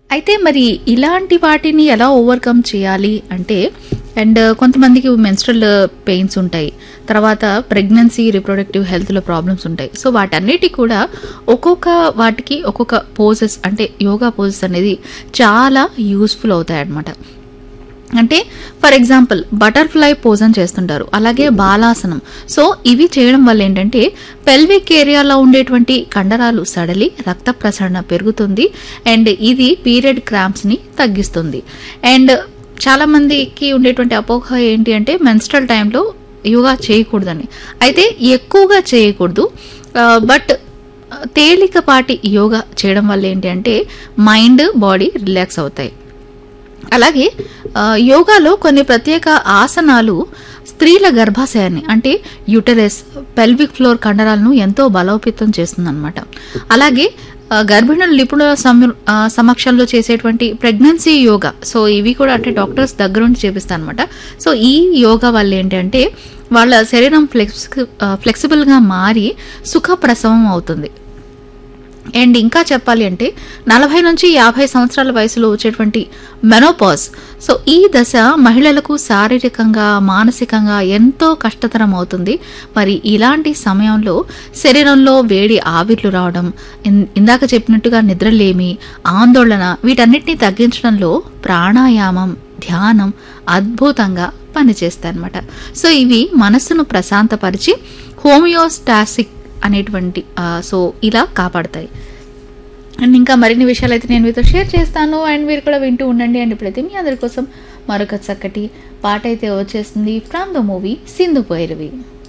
అయితే మరి ఇలాంటి వాటిని ఎలా ఓవర్కమ్ చేయాలి అంటే అండ్ కొంతమందికి మెన్స్ట్రల్ పెయిన్స్ ఉంటాయి తర్వాత ప్రెగ్నెన్సీ రిప్రొడక్టివ్ హెల్త్లో ప్రాబ్లమ్స్ ఉంటాయి సో వాటన్నిటి కూడా ఒక్కొక్క వాటికి ఒక్కొక్క పోజెస్ అంటే యోగా పోజెస్ అనేది చాలా యూస్ఫుల్ అవుతాయి అన్నమాట అంటే ఫర్ ఎగ్జాంపుల్ బటర్ఫ్లై పోజ్ అని చేస్తుంటారు అలాగే బాలాసనం సో ఇవి చేయడం వల్ల ఏంటంటే పెల్విక్ ఏరియాలో ఉండేటువంటి కండరాలు సడలి రక్త ప్రసరణ పెరుగుతుంది అండ్ ఇది పీరియడ్ క్రాంప్స్ ని తగ్గిస్తుంది అండ్ చాలా మందికి ఉండేటువంటి అపోహ ఏంటి అంటే మెన్స్ట్రల్ టైంలో యోగా చేయకూడదని అయితే ఎక్కువగా చేయకూడదు బట్ తేలికపాటి యోగా చేయడం వల్ల ఏంటి అంటే మైండ్ బాడీ రిలాక్స్ అవుతాయి అలాగే ఆ, యోగాలో కొన్ని ప్రత్యేక ఆసనాలు స్త్రీల గర్భాశయాన్ని అంటే యూటరస్ పెల్విక్ ఫ్లోర్ కండరాలను ఎంతో బలోపేతం చేస్తుందన్నమాట అలాగే ఆ, గర్భిణుల నిపుణుల సమ- ఆ, సమక్షంలో చేసేటువంటి ప్రెగ్నెన్సీ యోగా సో ఇవి కూడా అంటే డాక్టర్స్ దగ్గర నుండి చేపిస్తాను అనమాట సో ఈ యోగా వల్ల ఏంటంటే వాళ్ళ శరీరం ఫ్లెక్స్ ఫ్లెక్సిబుల్గా మారి సుఖ ప్రసవం అవుతుంది అండ్ ఇంకా చెప్పాలి అంటే నలభై నుంచి యాభై సంవత్సరాల వయసులో వచ్చేటువంటి మెనోపాజ్ సో ఈ దశ మహిళలకు శారీరకంగా మానసికంగా ఎంతో కష్టతరం అవుతుంది మరి ఇలాంటి సమయంలో శరీరంలో వేడి ఆవిర్లు రావడం ఇన్- ఇందాక చెప్పినట్టుగా నిద్రలేమి ఆందోళన వీటన్నిటిని తగ్గించడంలో ప్రాణాయామం ధ్యానం అద్భుతంగా పనిచేస్తాయి అనమాట సో ఇవి మనస్సును ప్రశాంతపరిచి హోమియోస్టాసిక్ అనేటువంటి ఆ, సో ఇలా కాపాడతాయి అండ్ ఇంకా మరిన్ని విషయాలు అయితే నేను మీతో షేర్ చేస్తాను అండ్ మీరు కూడా వింటూ ఉండండి అండ్ ఇప్పుడైతే మీ అందరి కోసం మరొక చక్కటి పాట అయితే వచ్చేస్తుంది from the movie Sindhu Bhairavi